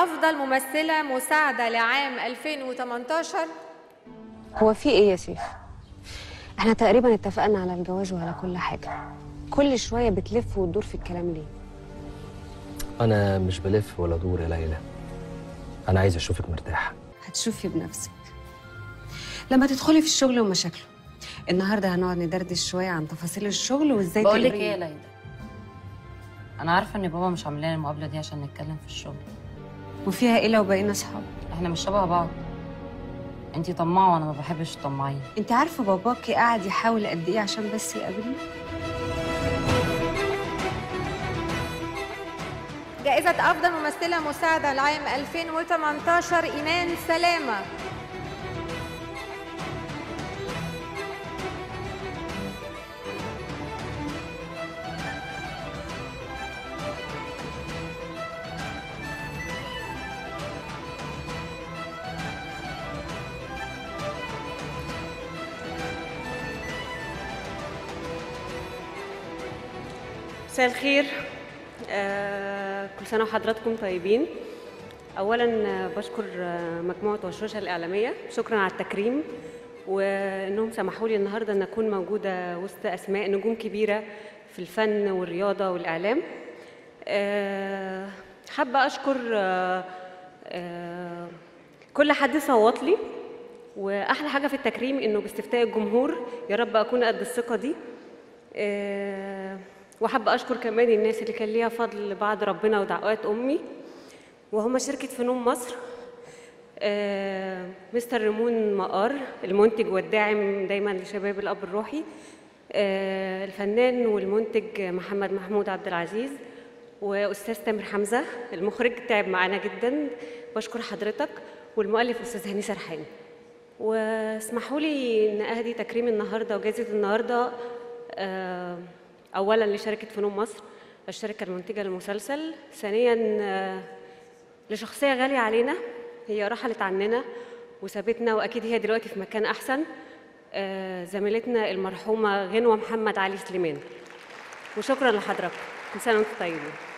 أفضل ممثلة مساعدة لعام 2018 هو في ايه يا سيف احنا تقريبا اتفقنا على الجواز وعلى كل حاجه كل شويه بتلف وتدور في الكلام ليه انا مش بلف ولا دور يا ليلى انا عايز اشوفك مرتاحه هتشوفي بنفسك لما تدخلي في الشغل ومشاكله النهارده هنقعد ندردش شويه عن تفاصيل الشغل وازاي بقول لك تقدري- ايه يا ليلى انا عارفه ان بابا مش عامل لنا المقابله دي عشان نتكلم في الشغل وفيها ايه لو بقينا اصحاب احنا مش شبه بعض انتي طماعه وانا ما بحبش الطماعين انت عارفه باباكي قاعد يحاول قد ايه عشان بس يقابلني جائزة أفضل ممثلة مساعدة لعام 2018 إيمان سلامة مساء الخير آه، كل سنة وحضراتكم طيبين أولا آه، بشكر آه، مجموعة وشوشة الإعلامية شكرا على التكريم وإنهم سمحوا لي النهاردة أن أكون موجودة وسط أسماء نجوم كبيرة في الفن والرياضة والإعلام آه، حابة أشكر آه، آه، كل حد صوت لي واحلى حاجه في التكريم انه باستفتاء الجمهور يا رب اكون قد الثقه دي آه، وحابه اشكر كمان الناس اللي كان ليها فضل بعد ربنا ودعوات امي وهم شركه فنون مصر آه، مستر ريمون مقار المنتج والداعم دايما لشباب الاب الروحي آه، الفنان والمنتج محمد محمود عبد العزيز واستاذ تامر حمزه المخرج تعب معانا جدا بشكر حضرتك والمؤلف استاذ هاني سرحان واسمحوا لي ان اهدي تكريم النهارده وجائزه النهارده آه، اولا لشركه فنون مصر الشركه المنتجه للمسلسل ثانيا آه، لشخصيه غاليه علينا هي رحلت عننا وسابتنا واكيد هي دلوقتي في مكان احسن آه، زميلتنا المرحومه غنوه محمد علي سليمان وشكرا لحضرتك كل سنه وانتم طيبين